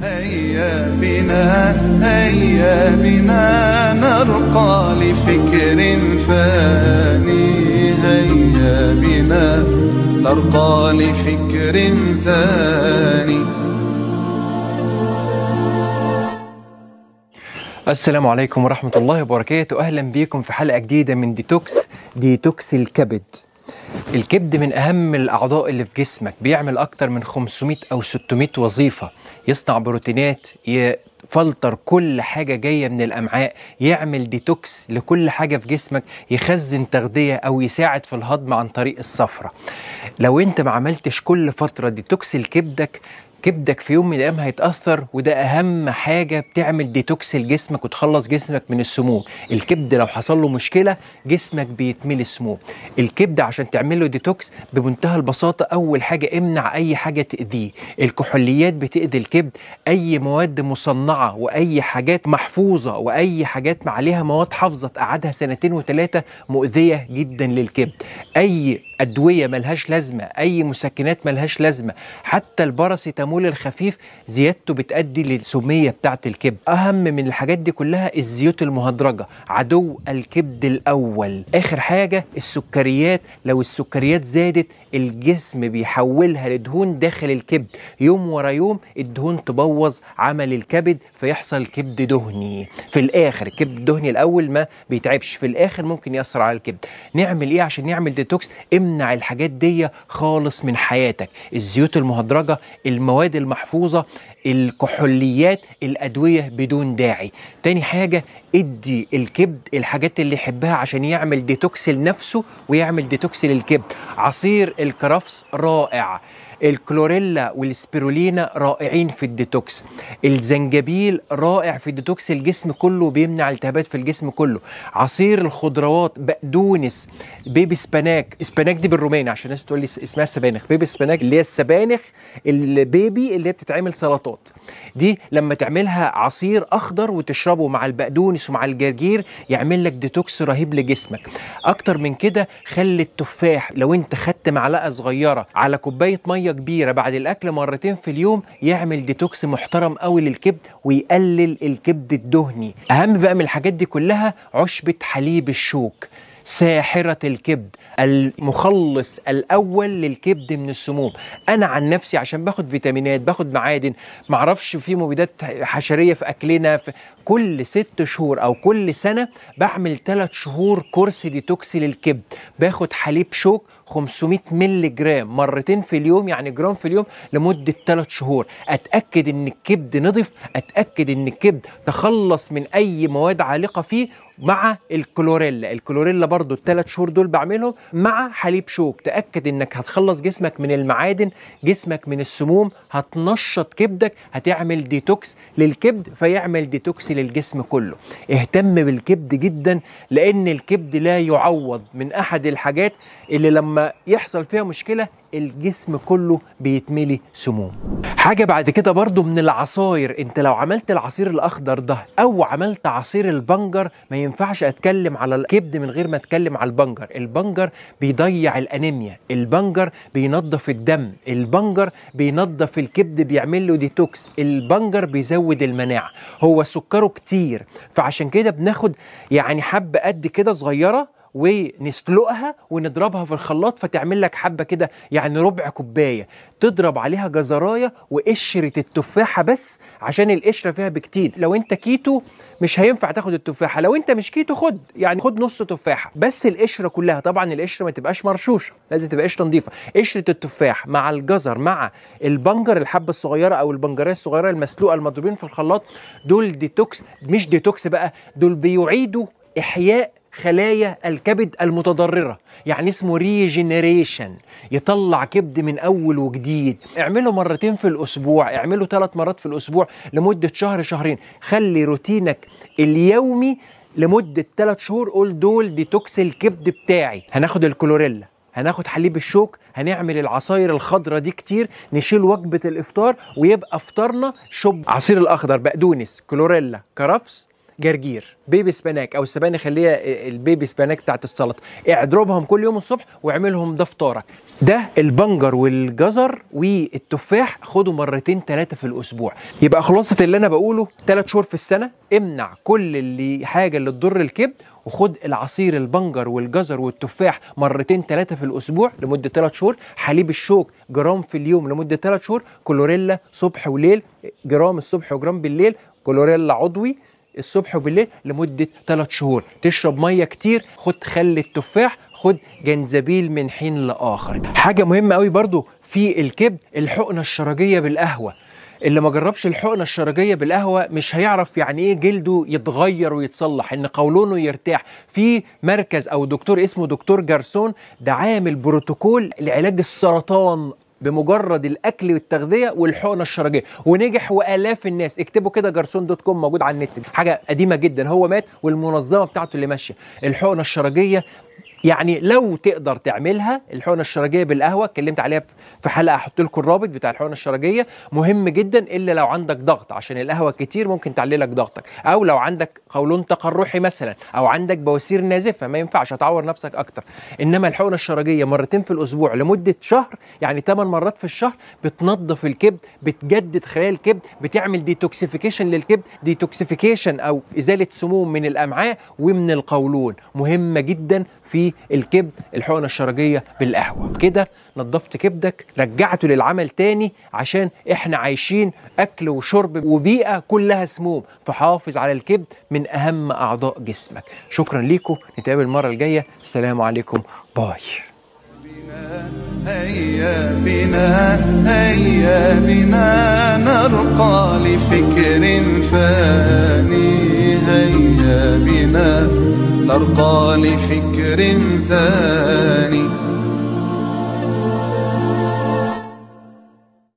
هيا بنا هيا بنا نرقى لفكر ثاني هيا بنا نرقى لفكر ثاني السلام عليكم ورحمة الله وبركاته أهلا بيكم في حلقة جديدة من ديتوكس ديتوكس الكبد الكبد من أهم الأعضاء اللي في جسمك بيعمل أكتر من 500 أو 600 وظيفة يصنع بروتينات يفلتر كل حاجة جاية من الأمعاء يعمل ديتوكس لكل حاجة في جسمك يخزن تغذية أو يساعد في الهضم عن طريق الصفرة لو أنت ما عملتش كل فترة ديتوكس لكبدك كبدك في يوم من الايام هيتاثر وده اهم حاجه بتعمل ديتوكس لجسمك وتخلص جسمك من السموم الكبد لو حصل له مشكله جسمك بيتملي سموم الكبد عشان تعمل له ديتوكس بمنتهى البساطه اول حاجه امنع اي حاجه تاذيه الكحوليات بتاذي الكبد اي مواد مصنعه واي حاجات محفوظه واي حاجات عليها مواد حافظه تقعدها سنتين وثلاثه مؤذيه جدا للكبد اي ادويه ملهاش لازمه اي مسكنات ملهاش لازمه حتى الباراسيتامول الخفيف زيادته بتؤدي للسميه بتاعه الكبد اهم من الحاجات دي كلها الزيوت المهدرجه عدو الكبد الاول اخر حاجه السكريات لو السكريات زادت الجسم بيحولها لدهون داخل الكبد يوم ورا يوم الدهون تبوظ عمل الكبد فيحصل كبد دهني في الاخر الكبد الدهني الاول ما بيتعبش في الاخر ممكن ياثر على الكبد نعمل ايه عشان نعمل ديتوكس امنع الحاجات دي خالص من حياتك الزيوت المهدرجه المواد المحفوظه الكحوليات الادويه بدون داعي تاني حاجه ادي الكبد الحاجات اللي يحبها عشان يعمل ديتوكس لنفسه ويعمل ديتوكس للكبد عصير الكرفس رائع الكلوريلا والسبirulina رائعين في الديتوكس الزنجبيل رائع في الديتوكس الجسم كله بيمنع التهابات في الجسم كله عصير الخضروات بقدونس بيبي سباناك سباناك دي بالروماني عشان الناس تقول لي اسمها سبانخ بيبي سباناك اللي هي السبانخ البيبي اللي هي بتتعمل سلطات دي لما تعملها عصير اخضر وتشربه مع البقدونس ومع الجرجير يعمل لك ديتوكس رهيب لجسمك اكتر من كده خلي التفاح لو انت خدت معلقه صغيره على كوبايه ميه كبيره بعد الاكل مرتين في اليوم يعمل ديتوكس محترم قوي للكبد ويقلل الكبد الدهني اهم بقى من الحاجات دي كلها عشبه حليب الشوك ساحرة الكبد المخلص الأول للكبد من السموم أنا عن نفسي عشان باخد فيتامينات باخد معادن معرفش في مبيدات حشرية في أكلنا في كل ست شهور أو كل سنة بعمل ثلاث شهور كورس ديتوكس للكبد باخد حليب شوك 500 مللي جرام مرتين في اليوم يعني جرام في اليوم لمدة 3 شهور أتأكد إن الكبد نضف أتأكد إن الكبد تخلص من أي مواد عالقة فيه مع الكلوريلا الكلوريلا برضو الثلاث شهور دول بعملهم مع حليب شوك تأكد انك هتخلص جسمك من المعادن جسمك من السموم هتنشط كبدك هتعمل ديتوكس للكبد فيعمل ديتوكس للجسم كله اهتم بالكبد جدا لان الكبد لا يعوض من احد الحاجات اللي لما يحصل فيها مشكلة الجسم كله بيتملي سموم حاجة بعد كده برضو من العصاير انت لو عملت العصير الاخضر ده او عملت عصير البنجر ما ينفعش اتكلم على الكبد من غير ما اتكلم على البنجر البنجر بيضيع الانيميا البنجر بينظف الدم البنجر بينظف الكبد بيعمل له ديتوكس البنجر بيزود المناعة هو سكره كتير فعشان كده بناخد يعني حبة قد كده صغيرة ونسلقها ونضربها في الخلاط فتعمل لك حبه كده يعني ربع كوبايه تضرب عليها جزرايه وقشره التفاحه بس عشان القشره فيها بكتير لو انت كيتو مش هينفع تاخد التفاحه لو انت مش كيتو خد يعني خد نص تفاحه بس القشره كلها طبعا القشره ما تبقاش مرشوشه لازم تبقى قشره نظيفه قشره التفاح مع الجزر مع البنجر الحبه الصغيره او البنجريه الصغيره المسلوقه المضروبين في الخلاط دول ديتوكس مش ديتوكس بقى دول بيعيدوا احياء خلايا الكبد المتضررة يعني اسمه ريجنريشن يطلع كبد من أول وجديد اعمله مرتين في الأسبوع اعمله ثلاث مرات في الأسبوع لمدة شهر شهرين خلي روتينك اليومي لمدة ثلاث شهور قول دول ديتوكس الكبد بتاعي هناخد الكلوريلا هناخد حليب الشوك هنعمل العصاير الخضراء دي كتير نشيل وجبة الإفطار ويبقى فطارنا شوب عصير الأخضر بقدونس كلوريلا كرفس جرجير بيبي سباناك او السبانخ اللي هي البيبي سباناك بتاعت السلطه اضربهم كل يوم الصبح واعملهم ده فطارك ده البنجر والجزر والتفاح خدوا مرتين ثلاثه في الاسبوع يبقى خلاصه اللي انا بقوله ثلاث شهور في السنه امنع كل اللي حاجه اللي تضر الكبد وخد العصير البنجر والجزر والتفاح مرتين ثلاثة في الأسبوع لمدة ثلاث شهور حليب الشوك جرام في اليوم لمدة ثلاث شهور كلوريلا صبح وليل جرام الصبح وجرام بالليل كلوريلا عضوي الصبح وبالليل لمدة ثلاث شهور تشرب مية كتير خد خل التفاح خد جنزبيل من حين لآخر حاجة مهمة قوي برضو في الكبد الحقنة الشرجية بالقهوة اللي ما جربش الحقنه الشرجيه بالقهوه مش هيعرف يعني ايه جلده يتغير ويتصلح ان قولونه يرتاح في مركز او دكتور اسمه دكتور جارسون ده عامل بروتوكول لعلاج السرطان بمجرد الاكل والتغذيه والحقنه الشرجيه ونجح والاف الناس اكتبوا كده جارسون دوت كوم موجود على النت حاجه قديمه جدا هو مات والمنظمه بتاعته اللي ماشيه الحقنه الشرجيه يعني لو تقدر تعملها الحقنه الشرجيه بالقهوه اتكلمت عليها في حلقه احط لكم الرابط بتاع الحقنه الشرجيه مهم جدا الا لو عندك ضغط عشان القهوه كتير ممكن تعلي لك ضغطك او لو عندك قولون تقرحي مثلا او عندك بواسير نازفه ما ينفعش هتعور نفسك اكتر انما الحقنه الشرجيه مرتين في الاسبوع لمده شهر يعني 8 مرات في الشهر بتنظف الكبد بتجدد خلايا الكبد بتعمل ديتوكسيفيكيشن للكبد ديتوكسيفيكيشن او ازاله سموم من الامعاء ومن القولون مهمه جدا في الكبد الحقنه الشرجيه بالقهوه كده نظفت كبدك رجعته للعمل تاني عشان احنا عايشين اكل وشرب وبيئه كلها سموم فحافظ على الكبد من اهم اعضاء جسمك شكرا ليكم نتقابل المره الجايه السلام عليكم باي هيا بنا هيا بنا نرقى لفكر ثاني هيا بنا نرقى لفكر ثاني